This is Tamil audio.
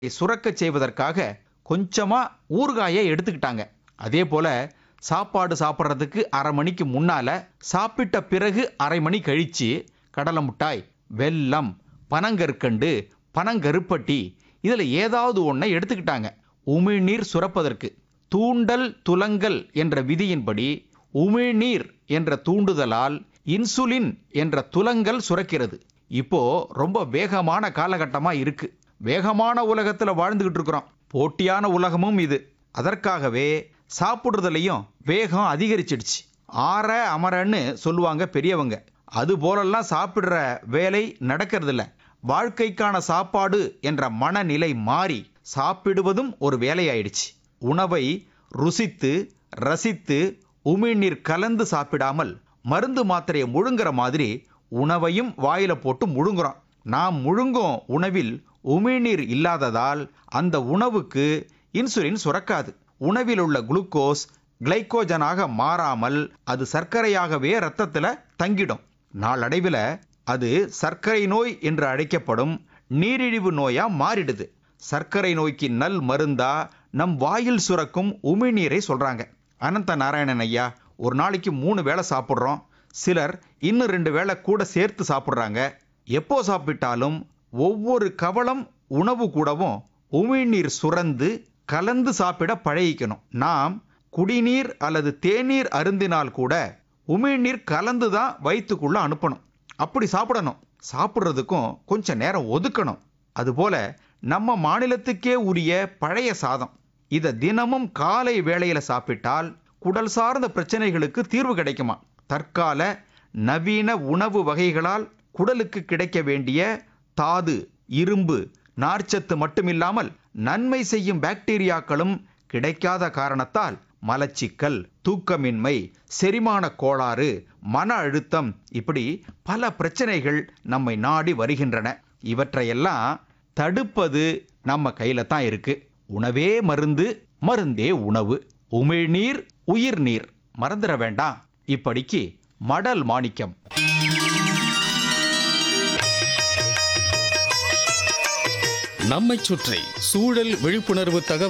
சுரக்கச் செய்வதற்காக கொஞ்சமா ஊறுகாயை எடுத்துக்கிட்டாங்க அதே போல சாப்பாடு சாப்பிட்றதுக்கு அரை மணிக்கு முன்னால சாப்பிட்ட பிறகு அரை மணி கழிச்சு கடலை மிட்டாய் வெல்லம் பனங்கற்கண்டு பனங்கருப்பட்டி இதுல ஏதாவது ஒன்றை எடுத்துக்கிட்டாங்க உமிழ்நீர் சுரப்பதற்கு தூண்டல் துலங்கல் என்ற விதியின்படி உமிழ்நீர் என்ற தூண்டுதலால் இன்சுலின் என்ற துலங்கல் சுரக்கிறது இப்போ ரொம்ப வேகமான காலகட்டமா இருக்கு வேகமான உலகத்துல வாழ்ந்துகிட்டு இருக்கிறோம் போட்டியான உலகமும் இது அதற்காகவே சாப்பிடுறதுலையும் வேகம் அதிகரிச்சிடுச்சு ஆற அமரன்னு சொல்லுவாங்க பெரியவங்க அது போலெல்லாம் சாப்பிடுற வேலை நடக்கிறதில்ல வாழ்க்கைக்கான சாப்பாடு என்ற மனநிலை மாறி சாப்பிடுவதும் ஒரு வேலையாயிடுச்சு உணவை ருசித்து ரசித்து உமிழ்நீர் கலந்து சாப்பிடாமல் மருந்து மாத்திரையை முழுங்குற மாதிரி உணவையும் வாயில போட்டு முழுங்குறோம் நாம் முழுங்கும் உணவில் உமிழ்நீர் இல்லாததால் அந்த உணவுக்கு இன்சுலின் சுரக்காது உணவில் உள்ள குளுக்கோஸ் கிளைக்கோஜனாக மாறாமல் அது சர்க்கரையாகவே ரத்தத்துல தங்கிடும் நாளடைவில் அது சர்க்கரை நோய் என்று அழைக்கப்படும் நீரிழிவு நோயா மாறிடுது சர்க்கரை நோய்க்கு நல் மருந்தா நம் வாயில் சுரக்கும் உமிழ்நீரை சொல்றாங்க அனந்த நாராயணன் ஐயா ஒரு நாளைக்கு மூணு வேளை சாப்பிட்றோம் சிலர் இன்னும் ரெண்டு வேளை கூட சேர்த்து சாப்பிட்றாங்க எப்போ சாப்பிட்டாலும் ஒவ்வொரு கவளம் உணவு கூடவும் உமிழ்நீர் சுரந்து கலந்து சாப்பிட பழகிக்கணும் நாம் குடிநீர் அல்லது தேநீர் அருந்தினால் கூட உமிழ்நீர் கலந்து தான் வயிற்றுக்குள்ள அனுப்பணும் அப்படி சாப்பிடணும் சாப்பிட்றதுக்கும் கொஞ்சம் நேரம் ஒதுக்கணும் அதுபோல நம்ம மாநிலத்துக்கே உரிய பழைய சாதம் இதை தினமும் காலை வேளையில சாப்பிட்டால் குடல் சார்ந்த பிரச்சனைகளுக்கு தீர்வு கிடைக்குமா தற்கால நவீன உணவு வகைகளால் குடலுக்கு கிடைக்க வேண்டிய தாது இரும்பு நார்ச்சத்து மட்டுமில்லாமல் நன்மை செய்யும் பாக்டீரியாக்களும் கிடைக்காத காரணத்தால் மலச்சிக்கல் தூக்கமின்மை செரிமான கோளாறு மன அழுத்தம் இப்படி பல பிரச்சனைகள் நம்மை நாடி வருகின்றன இவற்றையெல்லாம் தடுப்பது நம்ம கையில தான் இருக்கு உணவே மருந்து மருந்தே உணவு உமிழ்நீர் உயிர்நீர் மறந்துட வேண்டாம் இப்படிக்கு மடல் மாணிக்கம் நம்மைச் சுற்றி சூழல் விழிப்புணர்வு தகவல்